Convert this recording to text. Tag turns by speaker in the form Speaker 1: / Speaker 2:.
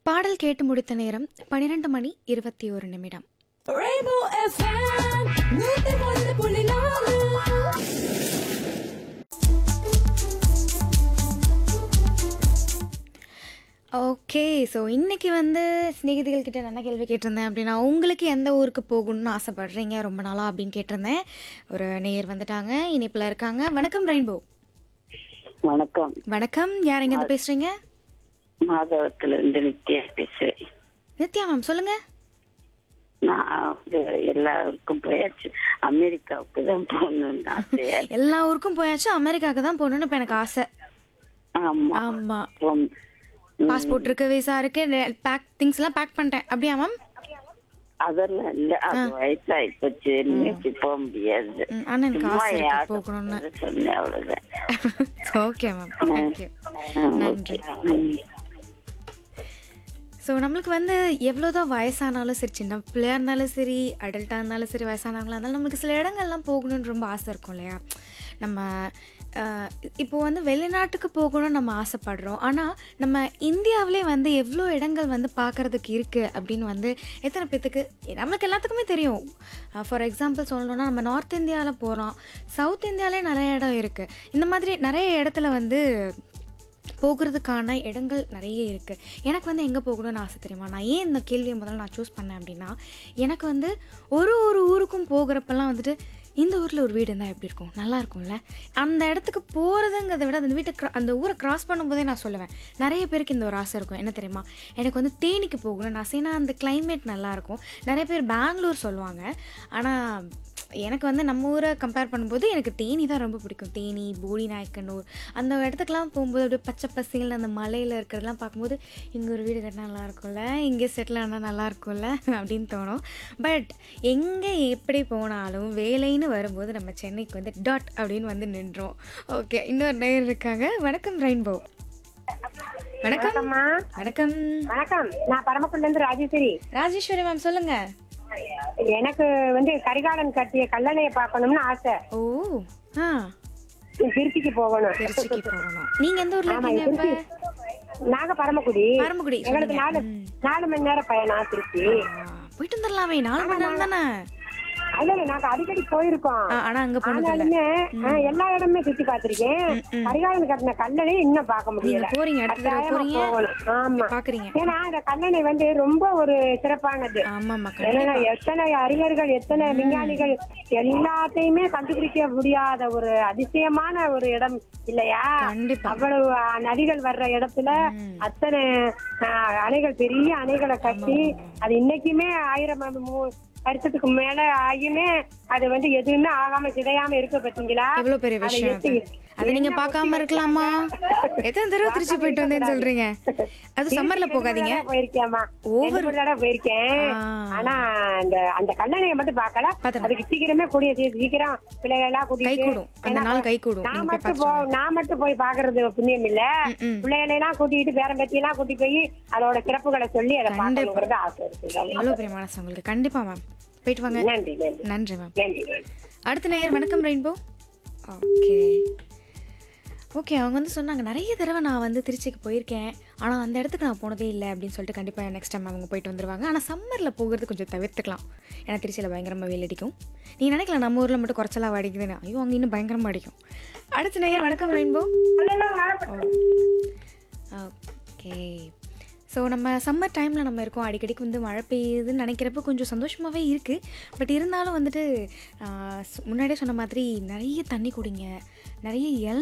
Speaker 1: பாடல் கேட்டு முடித்த நேரம் பன்னிரண்டு மணி இருபத்தி ஒரு நிமிடம்
Speaker 2: Rainbow FM, நூத்தி ஒன்று புள்ளி நாலு
Speaker 1: ஓகே ஸோ இன்னைக்கு வந்து சிநேகிதிகள் கிட்ட நான் என்ன கேள்வி கேட்டிருந்தேன் அப்படின்னா உங்களுக்கு எந்த ஊருக்கு போகணும்னு ஆசைப்படுறீங்க ரொம்ப நாளாக அப்படின்னு கேட்டிருந்தேன் ஒரு நேயர் வந்துட்டாங்க இனிப்பில் இருக்காங்க வணக்கம் ரெயின்போ
Speaker 3: வணக்கம்
Speaker 1: வணக்கம் யார் எங்கேருந்து பேசுகிறீங்க
Speaker 3: மாதவத்துல இருந்து நித்யா பேசுறேன்
Speaker 1: நித்யா மேம் சொல்லுங்கள்
Speaker 3: நான் வந்து எல்லாருக்கும் போயாச்சு அமெரிக்காவுக்கு தான் போகணும்னு ஆசையா இருக்கு.
Speaker 1: எல்லா ஊருக்கும் போயாச்சு அமெரிக்காவுக்கு தான் போகணுன்னு இப்போ எனக்கு ஆசை
Speaker 3: ஆமா
Speaker 1: ஆமாம்
Speaker 3: அப்புறம், ம்,
Speaker 1: பாஸ்போர்ட் இருக்கு விசா இருக்கு பேக் திங்ஸ் எல்லாம் பேக் பண்ணிட்டேன் அப்படியா மேம்
Speaker 3: அதெல்லாம் இல்ல அது வயசாகி போச்சு இன்னைக்கு போக முடியாது
Speaker 1: ம், ஆனா எனக்கு
Speaker 3: சும்மா
Speaker 1: ஆசை இருக்கு
Speaker 3: யார்கிட்ட
Speaker 1: போகணும்னு.
Speaker 3: போறது சொன்னேன் அவ்வளவுதான்
Speaker 1: ஓகே மேம் தேங்க்யூ
Speaker 3: ஆ,
Speaker 1: நன்றி
Speaker 3: ஓகே. ம்.
Speaker 1: ஸோ நம்மளுக்கு வந்து எவ்வளோதான் வயசானாலும் சரி சின்ன பிள்ளையா இருந்தாலும் சரி அடல்ட்டாக இருந்தாலும் சரி வயசானவங்களா இருந்தாலும் நம்மளுக்கு சில இடங்கள்லாம் போகணும்னு ரொம்ப ஆசை இருக்கும் இல்லையா நம்ம ஆஹ், இப்போ வந்து வெளிநாட்டுக்கு போகணும்னு நம்ம ஆசைப்படுறோம் ஆனால் நம்ம இந்தியாவிலே வந்து எவ்வளோ இடங்கள் வந்து பார்க்கறதுக்கு இருக்குது அப்படின்னு வந்து எத்தனை பேத்துக்கு நம்மளுக்கு எல்லாத்துக்குமே தெரியும் ஃபார் எக்ஸாம்பிள் சொல்லணும்னா நம்ம நார்த் இந்தியாவில் போகிறோம் சவுத் இந்தியாவிலே நிறைய இடம் இருக்குது இந்த மாதிரி நிறைய இடத்துல வந்து போகிறதுக்கான இடங்கள் நிறைய இருக்குது எனக்கு வந்து எங்கே போகணும்னு ஆசை தெரியுமா நான் ஏன் இந்த கேள்வியை முதல்ல நான் சூஸ் பண்ணேன் அப்படின்னா எனக்கு வந்து ஒரு ஒரு ஊருக்கும் போகிறப்பெல்லாம் வந்துட்டு இந்த ஊரில் ஒரு வீடு இருந்தால் எப்படி இருக்கும் நல்லா இருக்கும்ல அந்த இடத்துக்கு போகிறதுங்கிறத விட அந்த வீட்டை cro- அந்த ஊரை கிராஸ் பண்ணும்போதே நான் சொல்லுவேன் நிறைய பேருக்கு இந்த ஒரு ஆசை இருக்கும் என்ன தெரியுமா எனக்கு வந்து தேனிக்கு போகணும்னு ஆசை ஏன்னா அந்த climate நல்லா இருக்கும் நிறைய பேர் பெங்களூர் சொல்லுவாங்க ஆனால் எனக்கு வந்து நம்ம ஊரை கம்பேர் பண்ணும்போது எனக்கு தேனி தான் ரொம்ப பிடிக்கும் தேனி போடி நாயக்கனூர் அந்த இடத்துக்குலாம் போகும்போது அப்படியே பச்சை பசங்கள் அந்த மலையில் இருக்கிறதெல்லாம் பார்க்கும்போது இங்கே ஒரு வீடு கட்டினா நல்லா இருக்கும்ல இங்கே செட்டில் ஆனால் நல்லா இருக்கும்ல அப்படின்னு தோணும் பட் எங்கே எப்படி போனாலும் வேலைன்னு வரும்போது நம்ம சென்னைக்கு வந்து டாட் அப்படின்னு வந்து நின்றோம் ஓகே இன்னொரு நேர் இருக்காங்க வணக்கம் ரெயின்போ வணக்கம்
Speaker 4: வணக்கம்மா
Speaker 1: வணக்கம்
Speaker 4: வணக்கம் நான் பரமக்குடில இருந்து ராஜேஸ்வரி
Speaker 1: ராஜேஸ்வரி மேம் சொல்லுங்க
Speaker 4: எனக்கு வந்து கரிகாலன் கட்டிய கல்லணையை பார்க்கணும்னு ஆசை
Speaker 1: ஓ ஆ
Speaker 4: திருச்சிக்கு போகணும்
Speaker 1: திருச்சிக்கு போகணும் நீங்க எந்த ஊர்ல
Speaker 4: ஆமா,
Speaker 1: இருக்கீங்க இப்ப
Speaker 4: திருச்சி. நாங்க பரமக்குடி
Speaker 1: பரமக்குடி
Speaker 4: எங்களுக்கு
Speaker 1: சொன்னீங்க.
Speaker 4: நாலு
Speaker 1: ம்.
Speaker 4: நாலு மணி நேரம் பயணம் திருச்சி
Speaker 1: ஆ, போயிட்டு வந்துடலாமே நாலு மணி நேரம் தானே
Speaker 4: இல்ல இல்ல நாங்க அடிக்கடி போயிருக்கோம்
Speaker 1: ஆ, ஆனா அங்க போனது இல்ல
Speaker 4: ஆனாலுமே ஆ, எல்லா இடமே சுத்தி பார்த்திருக்கேன் கரிகாலன் கட்டின கல்லணை இன்னும் பார்க்க
Speaker 1: நீங்க
Speaker 4: முடியல
Speaker 1: போறீங்க அடுத்த தடவை
Speaker 4: கட்டாயமா
Speaker 1: போறீங்க
Speaker 4: போகணும் ஆமா
Speaker 1: பாக்குறீங்க
Speaker 4: ஏன்னா அந்த கல்லணை வந்து ரொம்ப ஒரு சிறப்பானது
Speaker 1: ஆமாம்மா
Speaker 4: ஏன்னா
Speaker 1: கண்டிப்பா
Speaker 4: எத்தனை அறிஞர்கள் எத்தனை விஞ்ஞானிகள் எல்லாத்தையுமே கண்டுபிடிக்க முடியாத ஒரு அதிசயமான ஒரு இடம் இல்லையா
Speaker 1: கண்டிப்பா
Speaker 4: அவ்வளவு அஹ், நதிகள் வர்ற இடத்துல அத்தனை அஹ், அணைகள் பெரிய அணைகளை கட்டி அது இன்னைக்குமே ஆயிரம் ஆண்டு மூ- வருஷத்துக்கு மேல ஆகியுமே அது வந்து எதுவுமே ஆகாம சிதையாம இருக்கு பாத்தீங்களா
Speaker 1: எவ்வளவு பெரிய
Speaker 4: அதை
Speaker 1: விஷயம் அது
Speaker 4: எத்தி-
Speaker 1: அது நீங்க பார்க்காம இருக்கலாமா எத்தனை தடவை திருச்சி போயிட்டு வந்தேன்னு சொல்றீங்க அது சம்மர்ல போகாதீங்க
Speaker 4: தடவை போயிருக்கேம்மா
Speaker 1: Over-
Speaker 4: ரெண்டு மூணு தடவை போயிருக்கேன்
Speaker 1: ஆ.
Speaker 4: ஆனா அந்த அந்த கல்லணையை மட்டும் பார்க்கல
Speaker 1: பாத்துறேன்.
Speaker 4: அதுக்கு சீக்கிரமே கூடிய சீ- சீக்கிரம் பிள்ளைகள் எல்லாம்
Speaker 1: கை
Speaker 4: கூட்டிட்டு
Speaker 1: கூடும் அந்த
Speaker 4: ஏன்னா,
Speaker 1: நாள் கை கூடும்
Speaker 4: நான்
Speaker 1: நீங்க போய்
Speaker 4: மட்டும்
Speaker 1: பார்த்து
Speaker 4: போ நான் மட்டும் போய் பாக்குறது புண்ணியம் இல்ல
Speaker 1: ம், ம்.
Speaker 4: பிள்ளைகளை எல்லாம் கூட்டிட்டு பேரம்பத்தி எல்லாம் கூட்டி போய் அதோட சிறப்புகளை சொல்லி அதை பார்க்கணுங்கிறது ஆசை இருக்கு
Speaker 1: எவ்வளவு பெரிய மனசு உங்களுக்கு கண்டிப்பா மேம் போயிட்டு வாங்க
Speaker 4: நன்றி நன்றி
Speaker 1: நன்றி மேம்
Speaker 4: நன்றி நன்றி
Speaker 1: அடுத்த நேயர் வணக்கம் ரெயின்போ ஓகே ஓகே அவங்க வந்து சொன்னாங்க நிறைய தடவை நான் வந்து திருச்சிக்கு போயிருக்கேன் ஆனால் அந்த இடத்துக்கு நான் போனதே இல்லை அப்படின்னு சொல்லிட்டு கண்டிப்பாக நெக்ஸ்ட் டைம் அவங்க போயிட்டு வந்துருவாங்க ஆனால் சம்மரில் போகிறது கொஞ்சம் தவிர்த்துக்கலாம் ஏன்னா திருச்சியில் பயங்கரமாக வெயில் அடிக்கும் நீ நினைக்கலாம் நம்ம ஊரில் மட்டும் குறைச்சலாக அடிக்குதுன்னு ஐயோ அங்கே இன்னும் பயங்கரமாக அடிக்கும் அடுத்த நேயர் வணக்கம் ரெயின்போ ஓகே ஸோ நம்ம சம்மர் டைமில் நம்ம இருக்கோம் அடிக்கடிக்கு வந்து மழை பெய்யுதுன்னு நினைக்கிறப்ப கொஞ்சம் சந்தோஷமாகவே இருக்குது பட் இருந்தாலும் வந்துட்டு ஆஹ், முன்னாடியே சொன்ன மாதிரி நிறைய தண்ணி குடிங்க நிறைய எல்